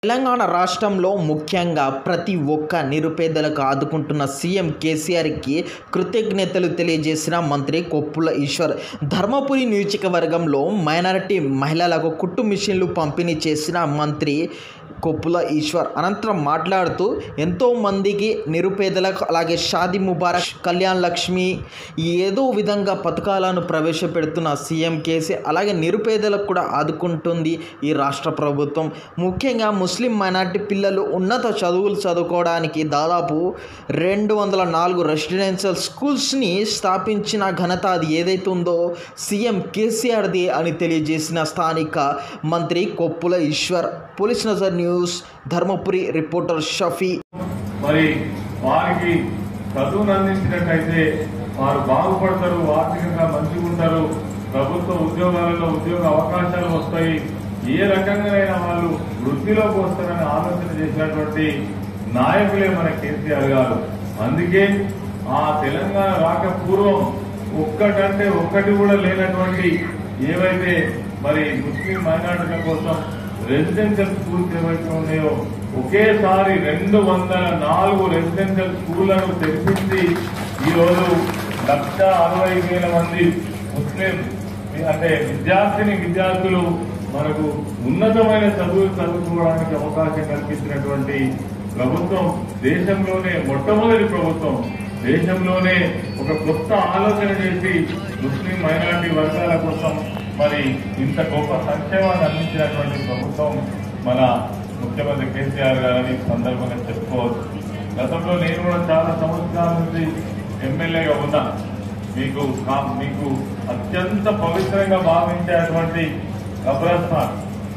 తెలంగాణ రాష్ట్రంలో ముఖ్యంగా ప్రతి ఒక్క నిరుపేదలకు ఆదుకుంటున్న సీఎం కేసీఆర్కి కృతజ్ఞతలు తెలియజేసిన మంత్రి కొప్పుల ఈశ్వర్ ధర్మపురి నియోజకవర్గంలో మైనారిటీ మహిళలకు కుట్టు మిషన్లు పంపిణీ చేసిన మంత్రి కొప్పుల ఈశ్వర్ అనంతరం మాట్లాడుతూ ఎంతో మందికి నిరుపేదలకు అలాగే షాది ముబారక్ కళ్యాణ్ లక్ష్మి ఏదో విధంగా పథకాలను ప్రవేశపెడుతున్న సీఎం కేసీఆర్ అలాగే నిరుపేదలకు కూడా ఆదుకుంటుంది ఈ రాష్ట్ర ప్రభుత్వం ముఖ్యంగా ముస్లిం మైనార్టీ పిల్లలు ఉన్నత చదువులు చదువుకోవడానికి దాదాపు రెండు వందల నాలుగు రెసిడెన్షియల్ స్కూల్స్ని స్థాపించిన ఘనత అది ఏదైతే ఉందో సీఎం కేసీఆర్ది అని తెలియజేసిన స్థానిక మంత్రి Koppula Eshwar police Nazar news Dharmapuri reporter Shafi మరి వారికి చదువును అందించినట్టయితే వారు బాగుపడతారు ఆర్థికంగా మంచిగా ఉంటారు ప్రభుత్వ ఉద్యోగాలలో ఉద్యోగ అవకాశాలు వస్తాయి ఏ రకంగానైనా వాళ్ళు వృత్తిలోకి వస్తారని ఆలోచన చేసినటువంటి నాయకులే మన కేసీఆర్ గారు అందుకే ఆ తెలంగాణ రాక పూర్వం ఒక్కటంటే ఒక్కటి కూడా లేనటువంటి ఏవైతే మరి ముస్లిం మైనార్టీల కోసం రెసిడెన్షియల్ స్కూల్స్ ఏవైతే ఉన్నాయో ఒకేసారి రెండు వందల నాలుగు రెసిడెన్షియల్ స్కూళ్లను తెరిపించి ఈ రోజు లక్ష అరవై వేల మంది ముస్లిం అంటే విద్యార్థిని విద్యార్థులు మనకు ఉన్నతమైన చదువులు చదువుకోవడానికి అవకాశం కల్పించినటువంటి ప్రభుత్వం దేశంలోనే మొట్టమొదటి ప్రభుత్వం దేశంలోనే ఒక కొత్త ఆలోచన చేసి ముస్లిం మైనారిటీ వర్గాల కోసం మరి ఇంత గొప్ప సంక్షేమాన్ని అందించినటువంటి ప్రభుత్వం మన ముఖ్యమంత్రి కేసీఆర్ గారని ఈ సందర్భంగా చెప్పుకోవచ్చు గతంలో నేను కూడా చాలా సంవత్సరాల నుంచి ఎమ్మెల్యేగా ఉన్నా మీకు కా- మీకు అత్యంత పవిత్రంగా భావించేటువంటి కబ్రస్థాన్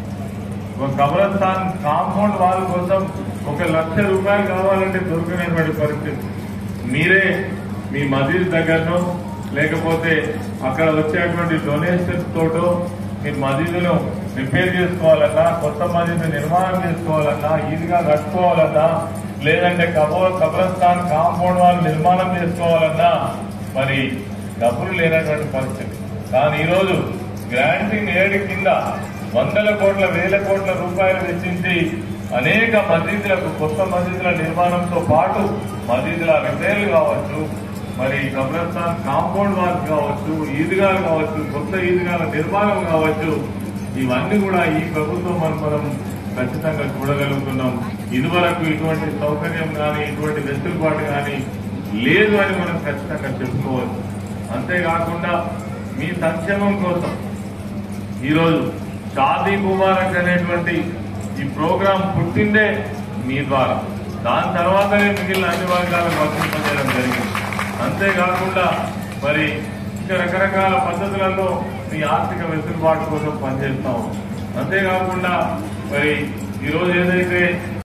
ఒక కబ్రస్థాన్ కాంపౌండ్ వాళ్ళ కోసం ఒక లక్ష రూపాయలు కావాలంటే దొరికినటువంటి పరిస్థితి మీరే మీ మసీద్ దగ్గరనో లేకపోతే అక్కడ వచ్చేటువంటి డొనేషన్స్ తోటో మీ మసీదును రిపేర్ చేసుకోవాలన్నా కొత్త మసీదు నిర్మాణం చేసుకోవాలన్నా ఈజీగా కట్టుకోవాలన్నా లేదంటే కబో కబ్రస్థాన్ కాంపౌండ్ వాళ్ళు నిర్మాణం చేసుకోవాలన్నా మరి డబ్బులు లేనటువంటి పరిస్థితి కానీ ఈరోజు గ్రాంటింగ్ ఏడు కింద వందల కోట్ల వేల కోట్ల రూపాయలు వెచ్చించి అనేక మసీదులకు కొత్త మసీదుల నిర్మాణంతో పాటు మసీదుల రిపేర్లు కావచ్చు మరి కబ్రస్థాన్ కాంపౌండ్ వాల్స్ కావచ్చు ఈద్గాలు కావచ్చు కొత్త ఈద్గాల నిర్మాణం కావచ్చు ఇవన్నీ కూడా ఈ ప్రభుత్వం మనం మనం ఖచ్చితంగా చూడగలుగుతున్నాం ఇదివరకు ఇటువంటి సౌకర్యం కానీ ఇటువంటి వెసులుబాటు కానీ లేదు అని మనం ఖచ్చితంగా చెప్పుకోవచ్చు అంతేకాకుండా మీ సంక్షేమం కోసం ఈరోజు షాదీ ముబారక్ అనేటువంటి ఈ ప్రోగ్రాం పుట్టిందే మీ ద్వారా దాని తర్వాతనే మిగిలిన అన్ని వర్గాలకు వర్తింపజేయడం జరిగింది అంతేకాకుండా మరి ఇంకా రకరకాల పద్ధతులలో మీ ఆర్థిక వెసులుబాటు కోసం పనిచేస్తాం అంతేకాకుండా మరి ఈరోజు ఏదైతే